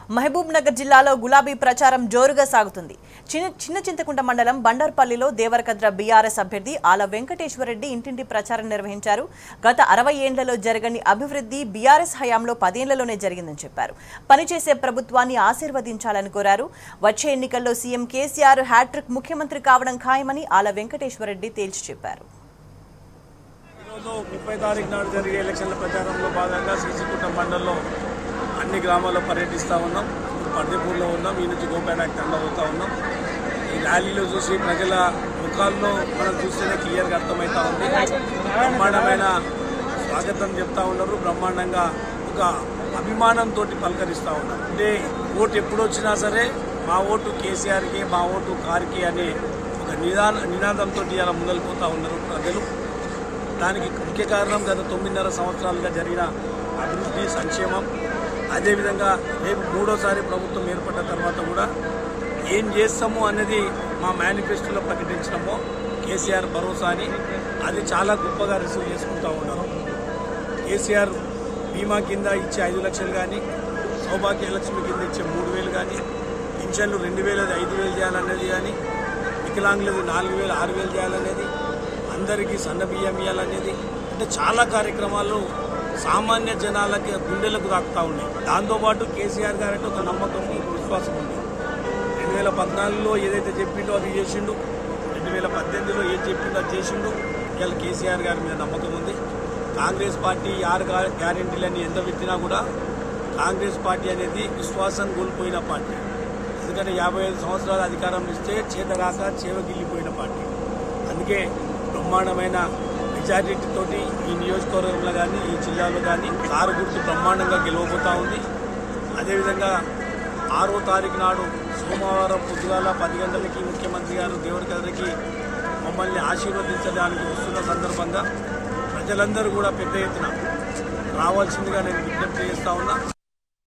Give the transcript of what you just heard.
మహబూబ్ నగర్ జిల్లాలో గులాబీ ప్రచారం జోరుగా సాగుతుంది చిన్న చిన్న చింతకుంట మండలం బండార్పల్లిలో దేవరకద్ర బీఆర్ఎస్ అభ్యర్థి ఆల వెంకటేశ్వరరెడ్డి ఇంటింటి ప్రచారం నిర్వహించారు గత అరవై ఏండ్లలో జరగని అభివృద్ధి బీఆర్ఎస్ హయాంలో పదేళ్లలోనే జరిగిందని చెప్పారు పనిచేసే ప్రభుత్వాన్ని ఆశీర్వదించాలని కోరారు వచ్చే ఎన్నికల్లో సీఎం కేసీఆర్ హ్యాట్రిక్ ముఖ్యమంత్రి కావడం ఖాయమని ఆల వెంకటేశ్వరరెడ్డి తేల్చి చెప్పారు ఈరోజు ముప్పై తారీఖు నాడు జరిగే ఎలక్షన్ల ప్రచారంలో భాగంగా శ్రీశికుంట మండలంలో అన్ని గ్రామాల్లో పర్యటిస్తూ ఉన్నాం ఇప్పుడు పర్దిపూర్లో ఉన్నాం ఈ నుంచి గోపేటకి తండబోతూ ఉన్నాం ఈ ర్యాలీలో చూసి ప్రజల ముఖాల్లో మనం చూస్తేనే క్లియర్గా అర్థమవుతా ఉంది బ్రహ్మాండమైన స్వాగతం చెప్తా ఉన్నారు బ్రహ్మాండంగా ఒక అభిమానంతో పలకరిస్తూ ఉన్నారు అంటే ఓటు ఎప్పుడు వచ్చినా సరే మా ఓటు కేసీఆర్కి మా ఓటు కార్కి అనే ఒక నిదాన నినాదంతో ఇలా ముందలిపోతూ ఉన్నారు ప్రజలు దానికి ముఖ్య కారణం గత తొమ్మిదిన్నర సంవత్సరాలుగా జరిగిన అభివృద్ధి సంక్షేమం అదేవిధంగా రేపు మూడోసారి ప్రభుత్వం ఏర్పడ్డ తర్వాత కూడా ఏం చేస్తాము అనేది మా మేనిఫెస్టోలో ప్రకటించడమో కేసీఆర్ భరోసా అని అది చాలా గొప్పగా రిసీవ్ చేసుకుంటా ఉన్నారు కేసీఆర్ బీమా కింద ఇచ్చే ఐదు లక్షలు కానీ సౌభాగ్య లక్ష్మి కింద ఇచ్చే మూడు వేలు కానీ పింఛన్లు రెండు వేలది ఐదు వేలు చేయాలనేది కానీ వికలాంగులది నాలుగు వేలు ఆరు వేలు చేయాలనేది అందరికీ సన్న బియ్యం ఇవ్వాలనేది అంటే చాలా కార్యక్రమాలు సామాన్య జనాలకి గుండెలకు తాకుతా ఉన్నాయి దాంతోపాటు కేసీఆర్ గారు అంటే ఒక నమ్మకం ఒక విశ్వాసం ఉంది రెండు వేల పద్నాలుగులో ఏదైతే చెప్పిండో అది చేసిండు రెండు వేల పద్దెనిమిదిలో ఏది చెప్పిండో అది చేసిండు ఇవాళ కేసీఆర్ గారి మీద నమ్మకం ఉంది కాంగ్రెస్ పార్టీ ఆరు గ్యారెంటీలన్నీ ఎంత పెట్టినా కూడా కాంగ్రెస్ పార్టీ అనేది విశ్వాసం కోల్పోయిన పార్టీ ఎందుకంటే యాభై ఐదు సంవత్సరాల అధికారం ఇస్తే చేతగాక చేవగిల్లిపోయిన పార్టీ అందుకే బ్రహ్మాండమైన మెజారిటీతోటి ఈ నియోజకవర్గంలో కానీ ఈ జిల్లాలో కానీ కారు గుర్తు బ్రహ్మాండంగా గెలవబోతా ఉంది అదేవిధంగా ఆరో తారీఖు నాడు సోమవారం పొద్దుగాల పది గంటలకి ముఖ్యమంత్రి గారు దేవుడి కదరికి మమ్మల్ని ఆశీర్వదించడానికి వస్తున్న సందర్భంగా ప్రజలందరూ కూడా పెద్ద ఎత్తున రావాల్సిందిగా నేను విజ్ఞప్తి చేస్తా ఉన్నా